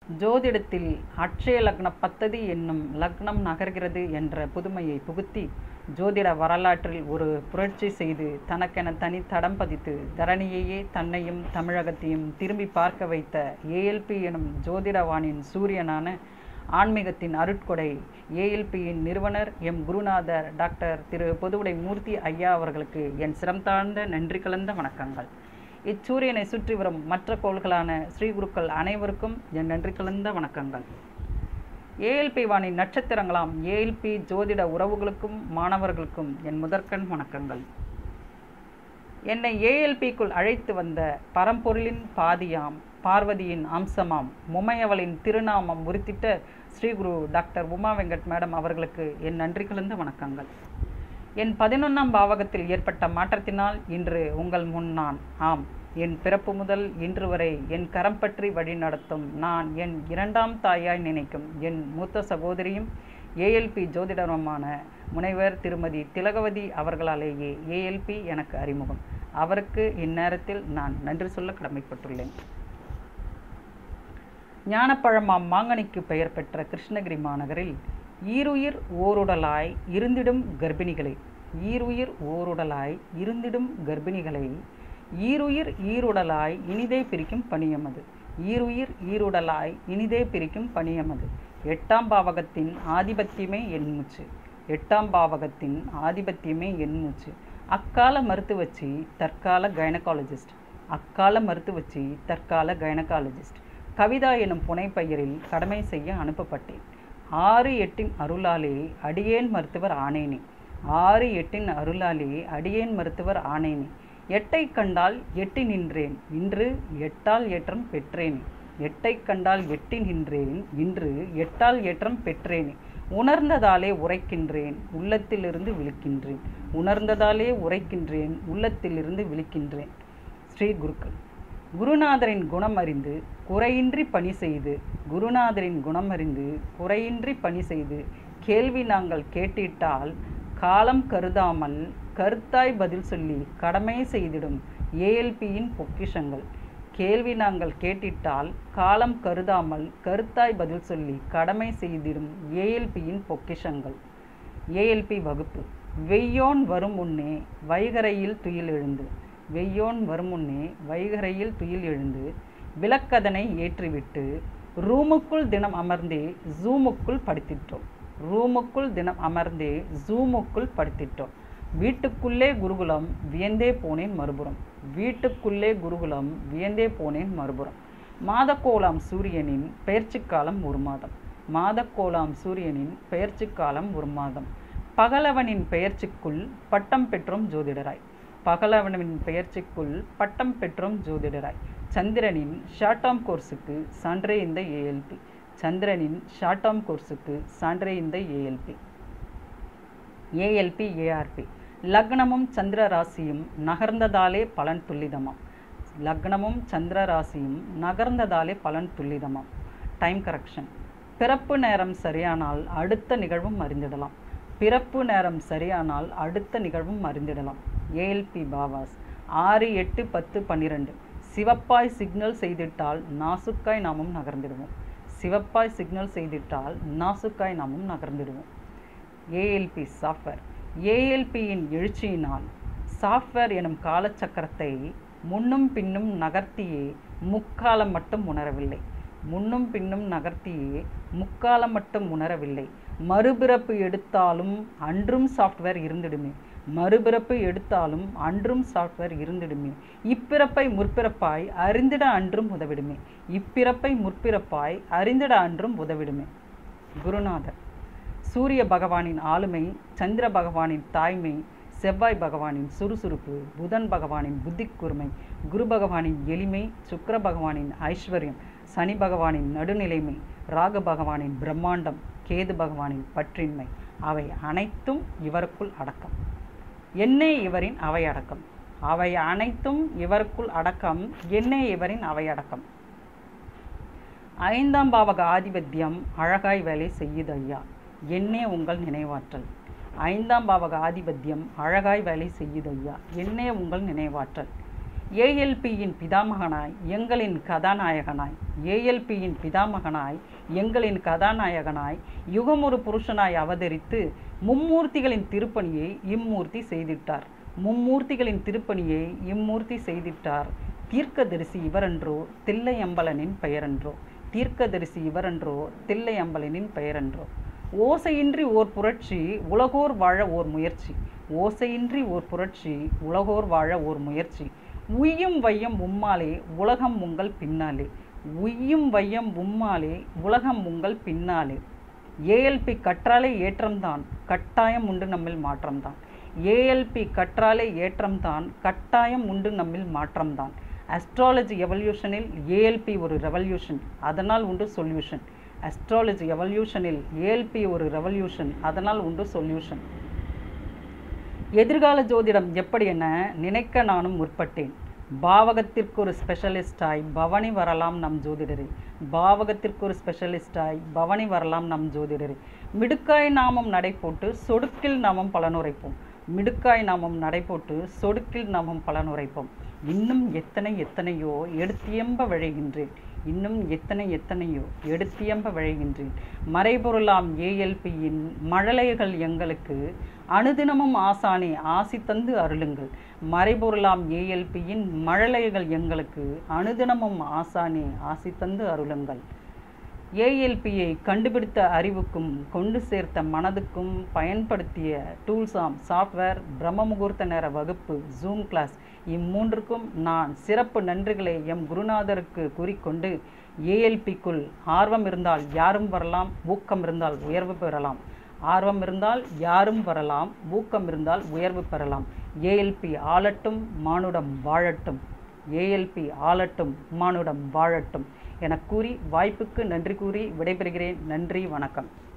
ஜோதிடத்தில் அட்சய லக்ன பத்ததி என்னும் லக்னம் நகர்கிறது என்ற புதுமையை புகுத்தி ஜோதிட வரலாற்றில் ஒரு புரட்சி செய்து தனக்கென தனி தடம் பதித்து தரணியையே தன்னையும் தமிழகத்தையும் திரும்பி பார்க்க வைத்த ஏஎல்பி எனும் ஜோதிடவானின் சூரியனான ஆன்மீகத்தின் அருட்கொடை ஏஎல்பியின் நிறுவனர் எம் குருநாதர் டாக்டர் திரு பொதுவுடை மூர்த்தி ஐயா அவர்களுக்கு என் சிரம் தாழ்ந்த நன்றி கலந்த வணக்கங்கள் இச்சூரியனை சுற்றி வரும் மற்ற கோள்களான ஸ்ரீ குருக்கள் அனைவருக்கும் என் நன்றி கலந்த வணக்கங்கள் ஏஎல்பி வானின் நட்சத்திரங்களாம் ஏஎல்பி ஜோதிட உறவுகளுக்கும் மாணவர்களுக்கும் என் முதற்கண் வணக்கங்கள் என்னை ஏஎல்பிக்குள் அழைத்து வந்த பரம்பொருளின் பாதியாம் பார்வதியின் அம்சமாம் முமையவளின் திருநாமம் உரித்திட்ட ஸ்ரீகுரு டாக்டர் உமா வெங்கட் மேடம் அவர்களுக்கு என் நன்றி கலந்த வணக்கங்கள் என் பதினொன்றாம் பாவகத்தில் ஏற்பட்ட மாற்றத்தினால் இன்று உங்கள் முன் நான் ஆம் என் பிறப்பு முதல் இன்று வரை என் கரம் பற்றி வழி நடத்தும் நான் என் இரண்டாம் தாயாய் நினைக்கும் என் மூத்த சகோதரியும் ஏஎல்பி ஜோதிடருமான முனைவர் திருமதி திலகவதி அவர்களாலேயே ஏஎல்பி எனக்கு அறிமுகம் அவருக்கு இந்நேரத்தில் நான் நன்றி சொல்ல கடமைப்பட்டுள்ளேன் ஞானப்பழமாம் மாங்கனிக்கு பெயர் பெற்ற கிருஷ்ணகிரி மாநகரில் ஈருயிர் ஓருடலாய் இருந்திடும் கர்ப்பிணிகளை ஈருயிர் ஓருடலாய் இருந்திடும் கர்ப்பிணிகளை ஈருயிர் ஈருடலாய் இனிதே பிரிக்கும் பணியமது ஈருயிர் ஈருடலாய் இனிதே பிரிக்கும் பணியமது எட்டாம் பாவகத்தின் ஆதிபத்தியமே என் மூச்சு எட்டாம் பாவகத்தின் ஆதிபத்தியமே என் மூச்சு அக்கால மருத்துவச்சி தற்கால கைனகாலஜிஸ்ட் அக்கால மருத்துவச்சி தற்கால கைனகாலஜிஸ்ட் கவிதா எனும் புனைப்பெயரில் கடமை செய்ய அனுப்பப்பட்டேன் ஆறு எட்டின் அருளாலே அடியேன் மருத்துவர் ஆனேனே ஆறு எட்டின் அருளாலே அடியேன் மருத்துவர் ஆனேனே எட்டை கண்டால் எட்டி நின்றேன் இன்று எட்டால் ஏற்றம் பெற்றேனே எட்டை கண்டால் எட்டி நின்றேன் இன்று எட்டால் ஏற்றம் பெற்றேனே உணர்ந்ததாலே உரைக்கின்றேன் உள்ளத்திலிருந்து விழிக்கின்றேன் உணர்ந்ததாலே உரைக்கின்றேன் உள்ளத்திலிருந்து விழிக்கின்றேன் ஸ்ரீ குருக்கள் குருநாதரின் குணம் அறிந்து குறையின்றி பணி செய்து குருநாதரின் குணம் அறிந்து குறையின்றி பணி செய்து கேள்வி நாங்கள் கேட்டிட்டால் காலம் கருதாமல் கருத்தாய் பதில் சொல்லி கடமை செய்திடும் ஏஎல்பியின் பொக்கிஷங்கள் கேள்வி நாங்கள் கேட்டிட்டால் காலம் கருதாமல் கருத்தாய் பதில் சொல்லி கடமை செய்திடும் ஏஎல்பியின் பொக்கிஷங்கள் ஏஎல்பி வகுப்பு வெய்யோன் வரும் முன்னே வைகரையில் துயில் எழுந்து வெய்யோன் வருமுன்னே வைகரையில் துயில் எழுந்து விளக்கதனை ஏற்றிவிட்டு ரூமுக்குள் தினம் அமர்ந்தே ஜூமுக்குள் படித்திட்டோம் ரூமுக்குள் தினம் அமர்ந்தே ஜூமுக்குள் படித்திட்டோம் வீட்டுக்குள்ளே குருகுலம் வியந்தே போனேன் மறுபுறம் வீட்டுக்குள்ளே குருகுலம் வியந்தே போனேன் மறுபுறம் மாதக்கோலாம் சூரியனின் பெயர்ச்சி காலம் ஒரு மாதம் மாதக்கோலாம் சூரியனின் பெயர்ச்சி காலம் ஒரு மாதம் பகலவனின் பெயர்ச்சிக்குள் பட்டம் பெற்றோம் ஜோதிடராய் பகலவனின் பெயர்ச்சிக்குள் பட்டம் பெற்றோம் ஜோதிடராய் சந்திரனின் ஷார்ட் டேர்ம் கோர்ஸுக்கு சான்றே இந்த ஏஎல்பி சந்திரனின் ஷார்ட் டேர்ம் கோர்ஸுக்கு சான்றே இந்த ஏஎல்பி ஏஎல்பி ஏஆர்பி லக்னமும் சந்திர ராசியும் நகர்ந்ததாலே பலன் துல்லிதமாம் லக்னமும் சந்திர ராசியும் நகர்ந்ததாலே பலன் துல்லிதமாம் டைம் கரெக்ஷன் பிறப்பு நேரம் சரியானால் அடுத்த நிகழ்வும் அறிந்திடலாம் பிறப்பு நேரம் சரியானால் அடுத்த நிகழ்வும் அறிந்திடலாம் ஏஎல்பி பாவாஸ் ஆறு எட்டு பத்து பன்னிரெண்டு சிவப்பாய் சிக்னல் செய்திட்டால் நாசுக்காய் நாமும் நகர்ந்திடுவோம் சிவப்பாய் சிக்னல் செய்திட்டால் நாசுக்காய் நாமும் நகர்ந்திடுவோம் ஏஎல்பி சாஃப்ட்வேர் ஏஎல்பியின் எழுச்சியினால் சாஃப்ட்வேர் எனும் காலச்சக்கரத்தை முன்னும் பின்னும் நகர்த்தியே முக்காலம் மட்டும் உணரவில்லை முன்னும் பின்னும் நகர்த்தியே முக்காலம் மட்டும் உணரவில்லை மறுபிறப்பு எடுத்தாலும் அன்றும் சாஃப்ட்வேர் இருந்திடுமே மறுபிறப்பு எடுத்தாலும் அன்றும் சாஃப்ட்வேர் இருந்திடுமே இப்பிறப்பை முற்பிறப்பாய் அறிந்திட அன்றும் உதவிடுமே இப்பிறப்பை முற்பிறப்பாய் அறிந்திட அன்றும் உதவிடுமே குருநாதர் சூரிய பகவானின் ஆளுமை சந்திர பகவானின் தாய்மை செவ்வாய் பகவானின் சுறுசுறுப்பு புதன் பகவானின் புத்தி கூர்மை குரு பகவானின் எளிமை சுக்கர பகவானின் ஐஸ்வர்யம் சனி பகவானின் நடுநிலைமை ராக பகவானின் பிரம்மாண்டம் கேது பகவானின் பற்றின்மை அவை அனைத்தும் இவருக்குள் அடக்கம் என்னே இவரின் அவை அடக்கம் அவை அனைத்தும் இவருக்குள் அடக்கம் என்னே இவரின் அவை அடக்கம் ஐந்தாம் பாவக ஆதிபத்தியம் அழகாய் வேலை செய்யுது ஐயா என்னே உங்கள் நினைவாற்றல் ஐந்தாம் பாவக ஆதிபத்தியம் அழகாய் வேலை செய்யுது ஐயா என்னே உங்கள் நினைவாற்றல் ஏஎல்பியின் பிதாமகனாய் எங்களின் கதாநாயகனாய் ஏஎல்பியின் பிதாமகனாய் எங்களின் கதாநாயகனாய் யுகமொரு புருஷனாய் அவதரித்து மும்மூர்த்திகளின் திருப்பணியை இம்மூர்த்தி செய்திட்டார் மும்மூர்த்திகளின் திருப்பணியை இம்மூர்த்தி செய்திட்டார் தீர்க்கதரிசி இவரென்றோ தில்லையம்பலனின் பெயரென்றோ தீர்க்கதரிசி இவரென்றோ தில்லையம்பலனின் பெயரென்றோ ஓசையின்றி ஓர் புரட்சி உலகோர் வாழ ஓர் முயற்சி ஓசையின்றி ஓர் புரட்சி உலகோர் வாழ ஓர் முயற்சி உய்யும் வையம் உம்மாலே உலகம் உங்கள் பின்னாலே உய்யும் வையம் உம்மாலே உலகம் உங்கள் பின்னாலே ஏஎல்பி கற்றாலே ஏற்றம்தான் கட்டாயம் உண்டு நம்மில் மாற்றம்தான் ஏஎல்பி கற்றாலே ஏற்றம்தான் கட்டாயம் உண்டு நம்மில் மாற்றம்தான் அஸ்ட்ராலஜி எவல்யூஷனில் ஏஎல்பி ஒரு ரெவல்யூஷன் அதனால் உண்டு சொல்யூஷன் அஸ்ட்ராலஜி எவல்யூஷனில் ஏஎல்பி ஒரு ரெவல்யூஷன் அதனால் உண்டு சொல்யூஷன் எதிர்கால ஜோதிடம் எப்படி என நினைக்க நானும் முற்பட்டேன் பாவகத்திற்கு ஒரு ஸ்பெஷலிஸ்டாய் பவனி வரலாம் நம் ஜோதிடரே பாவகத்திற்கு ஒரு ஸ்பெஷலிஸ்டாய் பவனி வரலாம் நம் ஜோதிடரே மிடுக்காய் நாமம் நடை போட்டு சொடுக்கில் நாமம் பலனுரைப்போம் மிடுக்காய் நாமம் நடை போட்டு சொடுக்கில் நாமம் பலனுரைப்போம் இன்னும் எத்தனை எத்தனையோ எடுத்தியம்ப விழைகின்றேன் இன்னும் எத்தனை எத்தனையோ எடுத்தியம்ப விழைகின்றேன் மறைபொருளாம் ஏஎல்பியின் மழலைகள் எங்களுக்கு அனுதினமும் ஆசானே ஆசி தந்து அருளுங்கள் மறைபொருளாம் ஏஎல்பியின் மழலைகள் எங்களுக்கு அனுதினமும் ஆசானே ஆசி தந்து அருளுங்கள் ஏஎல்பியை கண்டுபிடித்த அறிவுக்கும் கொண்டு சேர்த்த மனதுக்கும் பயன்படுத்திய டூல்ஸாம் சாஃப்ட்வேர் பிரம்ம முகூர்த்த நேர வகுப்பு ஜூம் கிளாஸ் இம்மூன்றுக்கும் நான் சிறப்பு நன்றிகளை எம் குருநாதருக்கு கூறிக்கொண்டு ஏஎல்பிக்குள் ஆர்வம் இருந்தால் யாரும் வரலாம் ஊக்கம் இருந்தால் உயர்வு பெறலாம் ஆர்வம் இருந்தால் யாரும் வரலாம் ஊக்கம் இருந்தால் உயர்வு பெறலாம் ஏஎல்பி ஆளட்டும் மானுடம் வாழட்டும் ஏஎல்பி ஆளட்டும் மானுடம் வாழட்டும் என கூறி வாய்ப்புக்கு நன்றி கூறி விடைபெறுகிறேன் நன்றி வணக்கம்